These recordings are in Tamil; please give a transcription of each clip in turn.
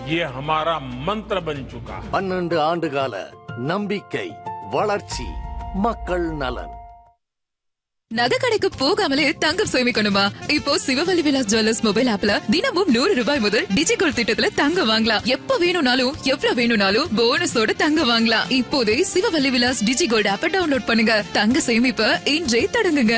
ये हमारा मंत्र बन चुका है பன்னெண்டு ஆண்டுகால நம்பிக்கை வளர்ச்சி மக்கள் நலன் நகை கடைக்கு போகாமலே தங்கம் சேமிக்கணுமா இப்போ சிவவழி விலாஸ் ஜுவல்லர்ஸ் மொபைல் ஆப்ல தினமும் நூறு ரூபாய் முதல் டிஜிகோல் திட்டத்துல தங்கம் வாங்கலாம் எப்ப வேணும்னாலும் எவ்வளவு வேணும்னாலும் போனஸோட தங்கம் வாங்கலாம் இப்போதே சிவவழி விலாஸ் டிஜிகோல்ட் ஆப்ப டவுன்லோட் பண்ணுங்க தங்க சேமிப்ப இன்றே தொடங்குங்க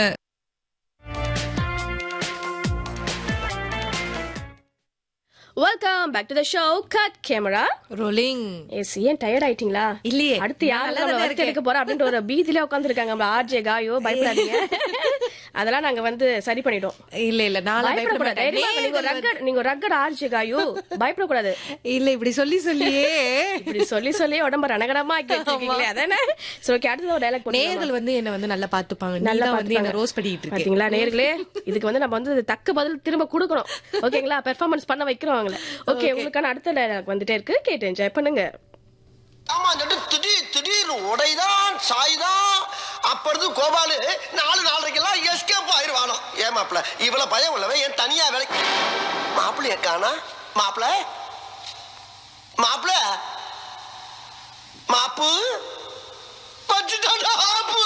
welcome back to the show cut camera rolling yes ஏன் டயர்ட் ஆயிட்டீங்களா இல்லையே. அடுத்து யார் நல்லா நம்மள தானே work இருக்கேன். எடுக்க போறா அப்படின்ற ஒரு பீதியில உட்காந்துருக்காங்க நம்ம ஆர்ஜே காயோ பயப்படாதீங்க அதெல்லாம் நாங்க வந்து சரி பண்ணிட்டோம் இல்ல இல்ல நான் பயப்படக்கூடாது தைரியமா இருங்க. நீங்க ஒரு ரக்கட் நீங்க ஒரு ரக்கட் ஆர்ஜே காயோ பயப்படக்கூடாது இல்ல இப்படி சொல்லி சொல்லியே இப்படி சொல்லி சொல்லி உடம்ப ரணகரமா ஆக்கி வச்சிருக்கீங்களே அதானே சோ ஓகே அடுத்தது ஒரு டைலாக் நேர்கள் வந்து என்ன வந்து நல்லா பாத்துப்பாங்க நல்லா நல்லா வந்து என்ன பாத்துப்பாங்க. ரோஸ் பண்ணிட்டு இருக்கு பாத்தீங்களா நேர்களே இதுக்கு வந்து நம்ம வந்து தக்க பதில் திரும்ப கொடுக்கணும் ஓகேங்களா பெர்ஃபார்மன்ஸ் பண்ண வைக்கிறோம் அவங்கள ஓகே உங்களுக்கான அடுத்த டைலாக் வந்துட்டே இருக்கு கேட்டு என்ஜாய் பண்ணுங்க ஆமா சொல்லிட்டு திடீர் திடீர்னு உடைதான் சாய்தான் அப்பொழுது கோபாலு நாலு நாலரைக்கெல்லாம் எஸ்கேப் ஆயிருவானோ ஏன் மாப்பிள இவ்வளவு பயம் உள்ளவன் ஏன் தனியா வேலைக்கு மாப்பிள்ளைய காணா மாப்பிள மாப்பிள மாப்பு பச்சுட்டாடா ஆப்பு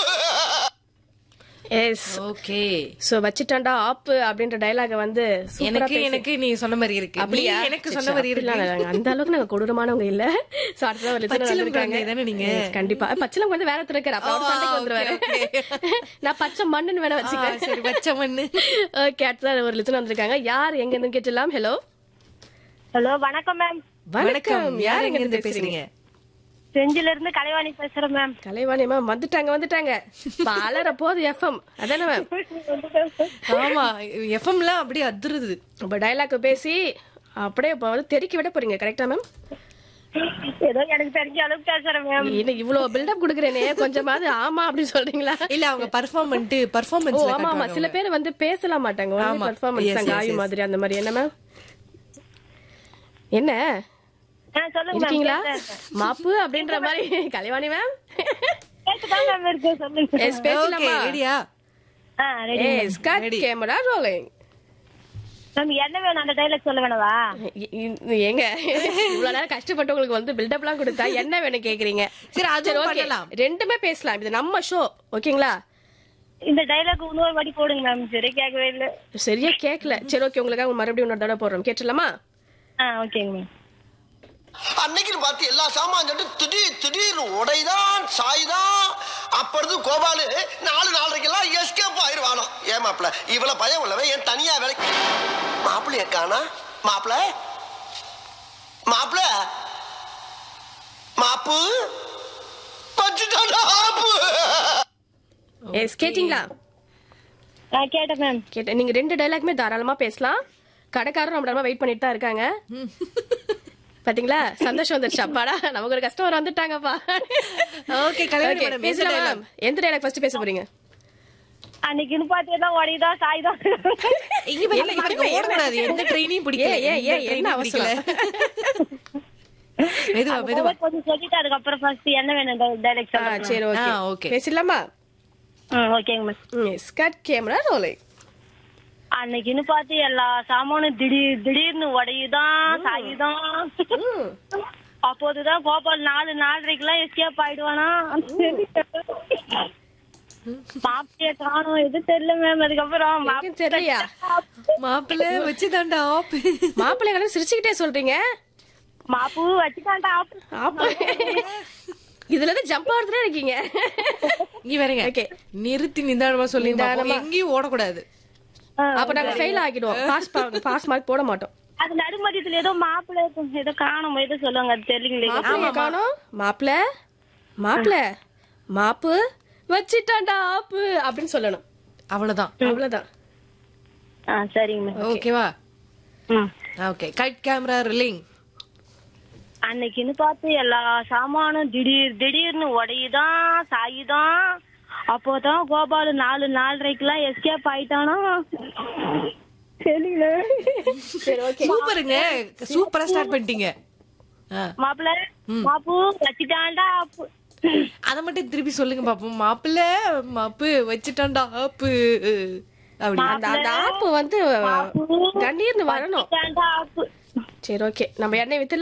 எஸ் ஓகே சோ வச்சிட்டாண்டா ஆப் அப்படின்ற டயலாக வந்து சூப்பரா எனக்கு பேசி- எனக்கு நீ சொன்ன மாதிரி இருக்கு அப்படியா நீ எனக்கு சரி, சொன்ன சரி, மாதிரி அப்படிலாம் இருக்கு இல்ல. அந்த அளவுக்கு நாங்க கொடூரமானவங்க இல்ல சோ அடுத்ததா ஒரு listener பச்சிலம் வந்திருக்காங்க. குழந்தை தானே நீங்க? Yes, கண்டிப்பா பச்சளம் வந்து வேற திருக்கிற அப்ப அவர் ஆ, சண்டைக்கு okay, வந்துருவாரு நான் பச்சை மண்ணுன்னு வேணா ஆ, வச்சுக்கிறேன் சரி பச்சை மண்ணு ஓகே அடுத்ததா ஒரு லிசன் வந்திருக்காங்க யார் எங்க இருந்து கேட்டலாம் ஹலோ ஹலோ வணக்கம் மேம் வணக்கம் யார் எங்க இருந்து பேசுறீங்க பேசுறீங்க செஞ்சில இருந்து கலைவாணி பேசுறேன் மேம் கலைவாணி மேம் வந்துட்டாங்க வந்துட்டாங்க பாலர போது எஃப்எம் அதானே மேம் ஆமா எஃப்எம்ல அப்படியே அதிருது இப்ப டைலாக் பேசி அப்படியே இப்ப வந்து தெறிக்கி விட போறீங்க கரெக்டா மேம் ஏதோ எனக்கு தெரிஞ்ச அளவுக்கு பேசுறேன் மேம் இன்னும் இவ்வளவு பில்டப் குடுக்குறேனே கொஞ்சமாவது ஆமா அப்படி சொல்றீங்களா இல்ல அவங்க பர்ஃபார்மன்ட் ஓ பர்ஃபார்மன்ஸ் ஆமா ஆமா சில பேர் வந்து பேசலாம் மாட்டாங்க ஆமா. பெர்ஃபார்மன்ஸ் Yes, தான் yes, ஆயு yes. மாதிரி அந்த மாதிரி என்ன மேம் என்ன ஆ, சொல்லுங்க மேம் இருக்கீங்களா மாப்பு அப்படின்ற மாதிரி கலைவாணி மேம் கேட்டுதான் மேம் இருக்கு சொல்லுங்க எஸ் ஓகே பேசலாமா ரெடியா ஆ ready yes cut Ready. Camera rolling ma'am என்ன வேணும் அந்த டைலாக் சொல்ல வேணவா ஏங்க இவ்வளவு நேரம் கஷ்டப்பட்டு உங்களுக்கு வந்து பில்டப்லாம் கொடுத்தா என்ன வேணும் கேக்குறீங்க சரி, அதுவும் okay. பண்ணலாம். ரெண்டுமே பேசலாம் இது நம்ம ஷோ ஓகேங்களா இந்த டைலாக் இன்னொரு வாட்டி போடுங்க மேம் சரி கேட்கவே இல்ல சரியா கேக்கல சரி ஓகே உங்களுக்காக மறுபடியும் இன்னொரு தடவை போடுறோம் கேட்டுலாமா ஆ ஓகேங்க மேம் அன்னைக்குன்னு பார்த்து எல்லா சாமான் சொல்லிட்டு திடீர் திடீர்னு உடைதான் சாய்தான் அப்பொழுது கோபாலு நாலு நாலரைக்கெல்லாம் எஸ்கேப் ஆயிருவானோ ஏன் மாப்பிள இவ்வளவு பயம் உள்ளவன் ஏன் தனியா வேலைக்கு மாப்பிள்ளைய காணா மாப்பிள மாப்பிள மாப்பு பச்சுட்டாடா ஆப்பு எஸ் கேட்டிங்களா ஆ கேட்டேன் மேம் கேட்டேன் நீங்க ரெண்டு டைலாக்மே தாராளமா பேசலாம் கடைக்காரரும் நம்ம வெயிட் பண்ணிட்டு தான் இருக்காங்க பாத்தீங்களா சந்தோஷம் வந்துருச்சு அப்பாடா நமக்கு ஒரு கஸ்டமர் வந்துட்டாங்கப்பா Okay, கலைவாணி Okay, madam, எந்த பேசலாம் dialogue? ma'am. எந்த டைலாக் ஃபர்ஸ்ட் பேச போறீங்க அன்னைக்குன்னு பார்த்தீங்கன்னா உடையதான் சாய்தான் இங்க பாருங்க, இங்க பாருங்க, ஓடக்கூடாது எந்த ட்ரெயினையும் பிடிக்கல ஏய், ஏய், ஏய், எந்த என்ன train-ஐயும் பிடிக்கல. மெதுவா மெதுவா கொஞ்சம் சொல்லிட்டு அதுக்கப்புறம் ஃபர்ஸ்ட் என்ன வேணும் டைலாக் ஆ, சொல்லுங்க சரி ஓகே ஆ, okay. பேசலாமா ம் ஓகேங்க ma'am yes cut camera rolling அன்னைக்குன்னு பார்த்து எல்லா சாமானும் திடீர் திடீர்னு உடையுதான் சாயுதான் அப்போதுதான் கோபால் நாலு நாலரைக்கெல்லாம் எஸ்கேப் ஆயிடுவானா மாப்பிளைய காணும் எது தெரியல மேம் அதுக்கப்புறம் எங்கன்னு தெரியலையா மாப்பிள்ளை வச்சுதான்டா ஆப் மாப்பிள்ளை கலர் சிரிச்சுக்கிட்டே சொல்றீங்க மாப்பு வச்சுட்டான்டா ஆப்பு. ஆப்பா இதுல இருந்து ஜம்ப் ஆடுறதே இருக்கீங்க இங்க வரீங்க Okay. நிறுத்தி நிதானமா சொல்லி நிதானமா. எங்கேயும் ஓடக்கூடாது அப்ப நாங்க ஃபெயில் ஆகிடுவோம் பாஸ் பாஸ் மார்க் போட மாட்டோம் அது நடுமதியத்துல ஏதோ மாப்பிள்ளை ஏதோ காணும் ஏதோ சொல்லுவாங்க அது தெரியலீங்களே மாப்பிள்ளைய காணோம் மாப்பிள மாப்பிள மாப்பு வச்சிட்டான்டா ஆப்பு அப்படின்னு சொல்லணும் அவ்வளவுதான் அவ்வளவுதான் ஆ சரிங்க மேம் ஓகேவா ம் ஓகே கட் கேமரா ரிலிங் அன்னைக்குன்னு பார்த்து எல்லா சாமானும் திடீர் திடீர்னு உடையுதான் சாயுதான் அப்போதான் கோபாலு நாலு நாலரைக்கெல்லாம் எஸ்கேப் ஆயிட்டானா தெரியல சரி ஓகே சூப்பருங்க சூப்பரா ஸ்டார்ட் பண்ணிட்டீங்க ஆ, மாப்பிள்ள மாப்பு வச்சுட்டான்டா ஆப்பு. அத மட்டும் திருப்பி சொல்லுங்க பாப்போம் மாப்பிள்ளை மாப்பு வச்சுட்டான்டா ஆப்பு அப்படி அந்த அந்த ஆப்பு வந்து கண்ணீர்னு வரணும் வச்சுட்டான்டா ஆப்பு. சரி ஓகே நம்ம எண்ணெய் வித்து